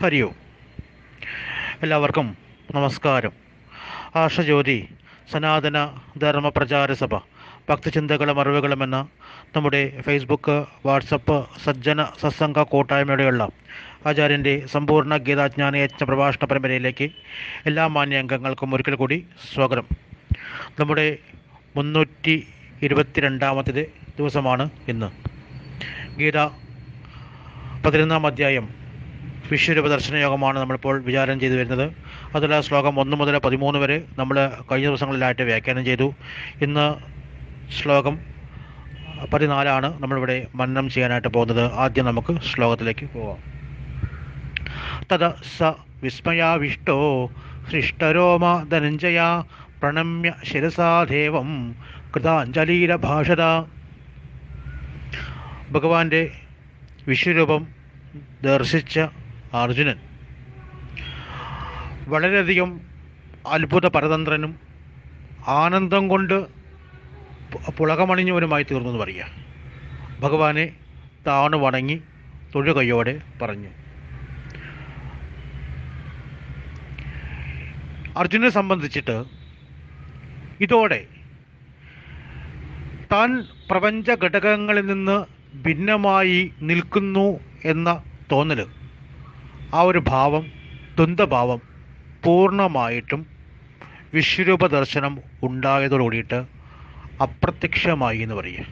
ഹരി ഓം എല്ലാവർക്കും നമസ്കാരം ആർഷജ്യോതി സനാതന ധർമ്മ പ്രചാര സഭ ഭക്തചിന്തകളും അറിവുകളും എന്ന നമ്മുടെ ഫേസ്ബുക്ക് വാട്സപ്പ് സജ്ജന സത്സംഗ കൂട്ടായ്മയുടെയുള്ള ആചാര്യൻ്റെ സമ്പൂർണ്ണ ഗീതാജ്ഞാന യജ്ഞ പ്രഭാഷണ പരമ്പരയിലേക്ക് എല്ലാ മാന്യ അംഗങ്ങൾക്കും ഒരിക്കൽ കൂടി സ്വാഗതം നമ്മുടെ മുന്നൂറ്റി ഇരുപത്തിരണ്ടാമത്തെ ദിവസമാണ് ഇന്ന് ഗീത പതിനൊന്നാം അധ്യായം വിശ്വരൂപ ദർശന യോഗമാണ് നമ്മളിപ്പോൾ വിചാരം ചെയ്തു വരുന്നത് അതിൽ ശ്ലോകം ഒന്ന് മുതൽ പതിമൂന്ന് വരെ നമ്മൾ കഴിഞ്ഞ ദിവസങ്ങളിലായിട്ട് വ്യാഖ്യാനം ചെയ്തു ഇന്ന് ശ്ലോകം പതിനാലാണ് നമ്മളിവിടെ മനനം ചെയ്യാനായിട്ട് പോകുന്നത് ആദ്യം നമുക്ക് ശ്ലോകത്തിലേക്ക് പോകാം തത സ വിസ്മയാവിഷ്ടോ ഹൃഷ്ടരോമ ധനഞ്ജയ പ്രണമ്യ ശിരസാദേവം കൃതാഞ്ജലീരഭാഷത ഭഗവാന്റെ വിശ്വരൂപം ദർശിച്ച അർജുനൻ വളരെയധികം അത്ഭുത പരതന്ത്രനും ആനന്ദം കൊണ്ട് പു- പുളകമണിഞ്ഞവനുമായി തീർന്നു എന്ന് പറയുക ഭഗവാനെ താണു വണങ്ങി തൊഴുകയോടെ പറഞ്ഞു അർജുനെ സംബന്ധിച്ചിട്ട് ഇതോടെ താൻ പ്രപഞ്ച ഘടകങ്ങളിൽ നിന്ന് ഭിന്നമായി നിൽക്കുന്നു എന്ന തോന്നൽ ആ ഒരു ഭാവം ദ്വന്ദ്ഭാവം പൂർണ്ണമായിട്ടും വിശ്വരൂപ ദർശനം ഉണ്ടായതോടുകൂടിയിട്ട് അപ്രത്യക്ഷമായി എന്ന് പറയുക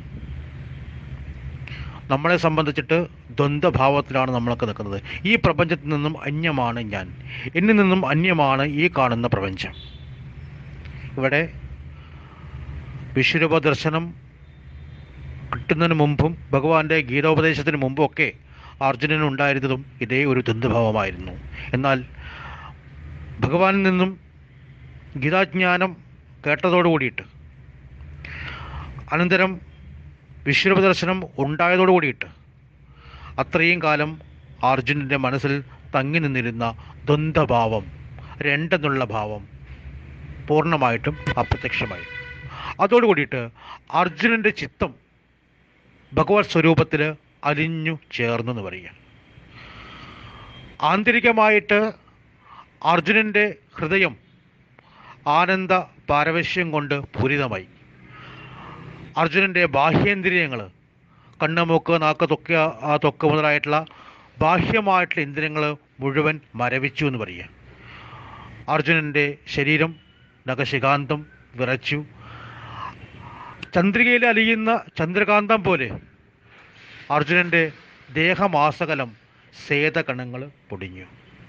നമ്മളെ സംബന്ധിച്ചിട്ട് ദ്വന്ദ്ഭാവത്തിലാണ് നമ്മളൊക്കെ നിൽക്കുന്നത് ഈ പ്രപഞ്ചത്തിൽ നിന്നും അന്യമാണ് ഞാൻ എന്നിൽ നിന്നും അന്യമാണ് ഈ കാണുന്ന പ്രപഞ്ചം ഇവിടെ വിശ്വരൂപ ദർശനം കിട്ടുന്നതിന് മുമ്പും ഭഗവാന്റെ ഗീതോപദേശത്തിന് മുമ്പും ഒക്കെ അർജുനന് ഉണ്ടായിരുന്നതും ഇതേ ഒരു ദ്വന്ദ്ഭാവമായിരുന്നു എന്നാൽ ഭഗവാനിൽ നിന്നും ഗീതാജ്ഞാനം കേട്ടതോടു കൂടിയിട്ട് അനന്തരം വിശ്വരൂപ ദർശനം ഉണ്ടായതോടു കൂടിയിട്ട് അത്രയും കാലം അർജുനൻ്റെ മനസ്സിൽ തങ്ങി നിന്നിരുന്ന ദ്വന്ദ്ഭാവം രണ്ടെന്നുള്ള ഭാവം പൂർണ്ണമായിട്ടും അപ്രത്യക്ഷമായി അതോടു കൂടിയിട്ട് അർജുനൻ്റെ ചിത്തം ഭഗവത് സ്വരൂപത്തിൽ അലിഞ്ഞു ചേർന്നു എന്ന് പറയുക ആന്തരികമായിട്ട് അർജുനൻ്റെ ഹൃദയം ആനന്ദ പാരവശ്യം കൊണ്ട് പൂരിതമായി അർജുനൻ്റെ ബാഹ്യേന്ദ്രിയങ്ങൾ കണ്ണ് മൂക്ക് നാക്ക് തൊക്ക ആ തൊക്ക് മുതലായിട്ടുള്ള ബാഹ്യമായിട്ടുള്ള ഇന്ദ്രിയങ്ങൾ മുഴുവൻ മരവിച്ചു എന്ന് പറയുക അർജുനൻ്റെ ശരീരം നഖശികാന്തം വിറച്ചു ചന്ദ്രികയിൽ അലിയുന്ന ചന്ദ്രകാന്തം പോലെ അർജുനൻ്റെ ദേഹമാസകലം സേതകണങ്ങൾ പൊടിഞ്ഞു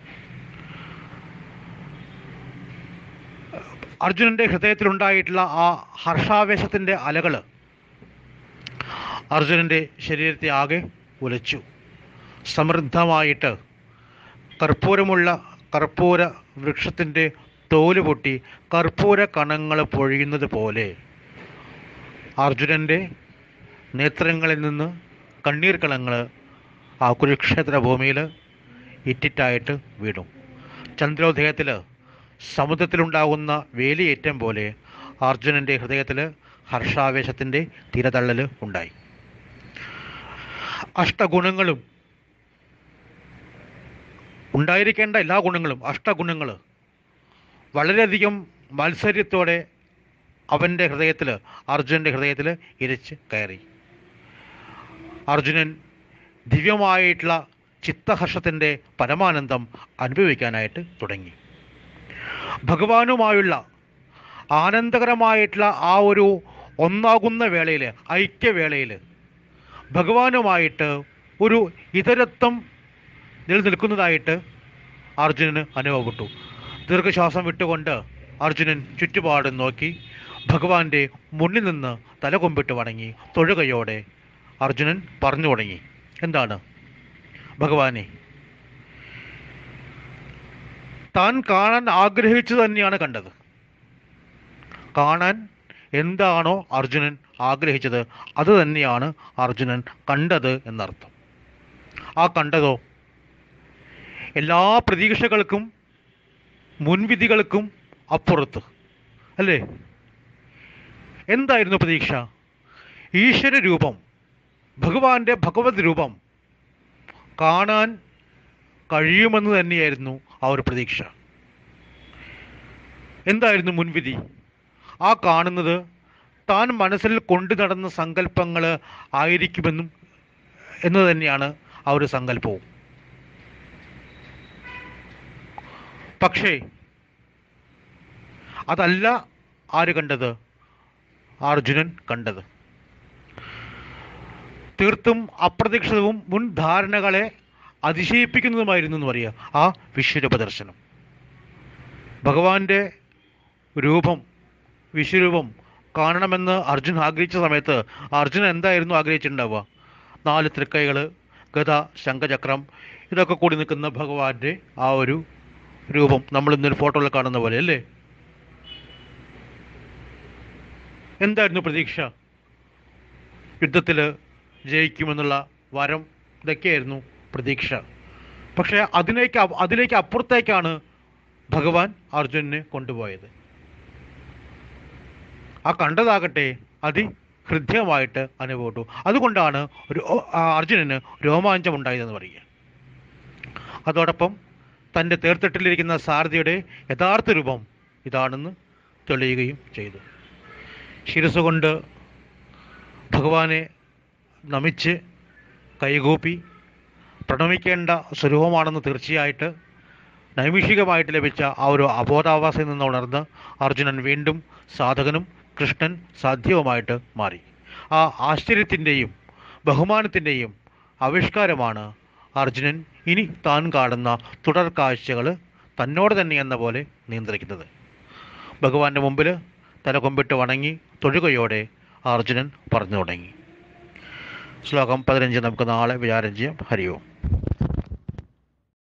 അർജുനൻ്റെ ഹൃദയത്തിലുണ്ടായിട്ടുള്ള ആ ഹർഷാവേശത്തിൻ്റെ അലകൾ അർജുനൻ്റെ ശരീരത്തെ ആകെ ഉലച്ചു സമൃദ്ധമായിട്ട് കർപ്പൂരമുള്ള കർപ്പൂര വൃക്ഷത്തിൻ്റെ തോല് പൊട്ടി കർപ്പൂര കണങ്ങൾ പൊഴിയുന്നത് പോലെ അർജുനൻ്റെ നേത്രങ്ങളിൽ നിന്ന് കണ്ണീർ കളങ്ങൾ ആ കുരുക്ഷേത്ര ഭൂമിയിൽ ഇറ്റിറ്റായിട്ട് വീണു ചന്ദ്രോദയത്തിൽ സമുദ്രത്തിലുണ്ടാകുന്ന വേലിയേറ്റം പോലെ അർജുനൻ്റെ ഹൃദയത്തിൽ ഹർഷാവേശത്തിൻ്റെ തിരതള്ളൽ ഉണ്ടായി അഷ്ടഗുണങ്ങളും ഉണ്ടായിരിക്കേണ്ട എല്ലാ ഗുണങ്ങളും അഷ്ടഗുണങ്ങൾ വളരെയധികം മത്സര്യത്തോടെ അവൻ്റെ ഹൃദയത്തിൽ അർജുനൻ്റെ ഹൃദയത്തിൽ ഇരച്ച് കയറി അർജുനൻ ദിവ്യമായിട്ടുള്ള ചിത്തഹർഷത്തിൻ്റെ പരമാനന്ദം അനുഭവിക്കാനായിട്ട് തുടങ്ങി ഭഗവാനുമായുള്ള ആനന്ദകരമായിട്ടുള്ള ആ ഒരു ഒന്നാകുന്ന വേളയിൽ ഐക്യവേളയിൽ ഭഗവാനുമായിട്ട് ഒരു ഇതരത്വം നിലനിൽക്കുന്നതായിട്ട് അർജുനന് അനുഭവപ്പെട്ടു ദീർഘശ്വാസം വിട്ടുകൊണ്ട് അർജുനൻ ചുറ്റുപാടും നോക്കി ഭഗവാന്റെ മുന്നിൽ നിന്ന് തലകൊമ്പിട്ട് വണങ്ങി തൊഴുകയോടെ അർജുനൻ പറഞ്ഞു തുടങ്ങി എന്താണ് ഭഗവാനെ താൻ കാണാൻ ആഗ്രഹിച്ചു തന്നെയാണ് കണ്ടത് കാണാൻ എന്താണോ അർജുനൻ ആഗ്രഹിച്ചത് അത് തന്നെയാണ് അർജുനൻ കണ്ടത് എന്നർത്ഥം ആ കണ്ടതോ എല്ലാ പ്രതീക്ഷകൾക്കും മുൻവിധികൾക്കും അപ്പുറത്ത് അല്ലേ എന്തായിരുന്നു പ്രതീക്ഷ ഈശ്വര രൂപം ഭഗവാന്റെ ഭഗവത് രൂപം കാണാൻ കഴിയുമെന്ന് തന്നെയായിരുന്നു ആ ഒരു പ്രതീക്ഷ എന്തായിരുന്നു മുൻവിധി ആ കാണുന്നത് താൻ മനസ്സിൽ കൊണ്ടു നടന്ന സങ്കല്പങ്ങൾ ആയിരിക്കുമെന്നും എന്ന് തന്നെയാണ് ആ ഒരു സങ്കല്പവും പക്ഷേ അതല്ല ആര് കണ്ടത് അർജുനൻ കണ്ടത് തീർത്തും അപ്രതീക്ഷിതവും മുൻ ധാരണകളെ അതിശയിപ്പിക്കുന്നതുമായിരുന്നു എന്ന് പറയുക ആ വിശ്വരൂപ ദർശനം ഭഗവാന്റെ രൂപം വിശ്വരൂപം കാണണമെന്ന് അർജുൻ ആഗ്രഹിച്ച സമയത്ത് അർജുനൻ എന്തായിരുന്നു ആഗ്രഹിച്ചിട്ടുണ്ടാവുക നാല് തൃക്കൈകൾ ഗത ശംഖചക്രം ഇതൊക്കെ കൂടി നിൽക്കുന്ന ഭഗവാന്റെ ആ ഒരു രൂപം നമ്മൾ ഇന്നൊരു ഫോട്ടോയിൽ കാണുന്ന പോലെ അല്ലേ എന്തായിരുന്നു പ്രതീക്ഷ യുദ്ധത്തിൽ ജയിക്കുമെന്നുള്ള വരം ഇതൊക്കെയായിരുന്നു പ്രതീക്ഷ പക്ഷേ അതിലേക്ക് അ- അതിലേക്ക് അപ്പുറത്തേക്കാണ് ഭഗവാൻ അർജുനനെ കൊണ്ടുപോയത് ആ കണ്ടതാകട്ടെ അതി ഹൃദ്യമായിട്ട് അനുഭവപ്പെട്ടു അതുകൊണ്ടാണ് ഒരു ഓ- ആ അർജുനന് രോമാഞ്ചം ഉണ്ടായതെന്ന് പറയുക അതോടൊപ്പം തൻ്റെ തേർത്തട്ടിലിരിക്കുന്ന സാരഥിയുടെ യഥാർത്ഥ രൂപം ഇതാണെന്ന് തെളിയുകയും ചെയ്തു ശിരസ് കൊണ്ട് ഭഗവാനെ നമിച്ച് കൈകൂപ്പി പ്രണമിക്കേണ്ട സ്വരൂപമാണെന്ന് തീർച്ചയായിട്ട് നൈമിഷികമായിട്ട് ലഭിച്ച ആ ഒരു അബോധാവാസയിൽ നിന്ന് ഉണർന്ന് അർജുനൻ വീണ്ടും സാധകനും കൃഷ്ണൻ സാധ്യവുമായിട്ട് മാറി ആ ആശ്ചര്യത്തിൻ്റെയും ബഹുമാനത്തിൻ്റെയും ആവിഷ്കാരമാണ് അർജുനൻ ഇനി താൻ കാണുന്ന തുടർ കാഴ്ചകൾ തന്നോട് തന്നെ എന്ന പോലെ നിയന്ത്രിക്കുന്നത് ഭഗവാന്റെ മുമ്പിൽ തലകൊമ്പിട്ട് വണങ്ങി തൊഴുകയോടെ അർജുനൻ പറഞ്ഞു തുടങ്ങി ശ്ലോകം പതിനഞ്ച് നമുക്ക് നാളെ വിചാരം ചെയ്യാം ഹരി ഓം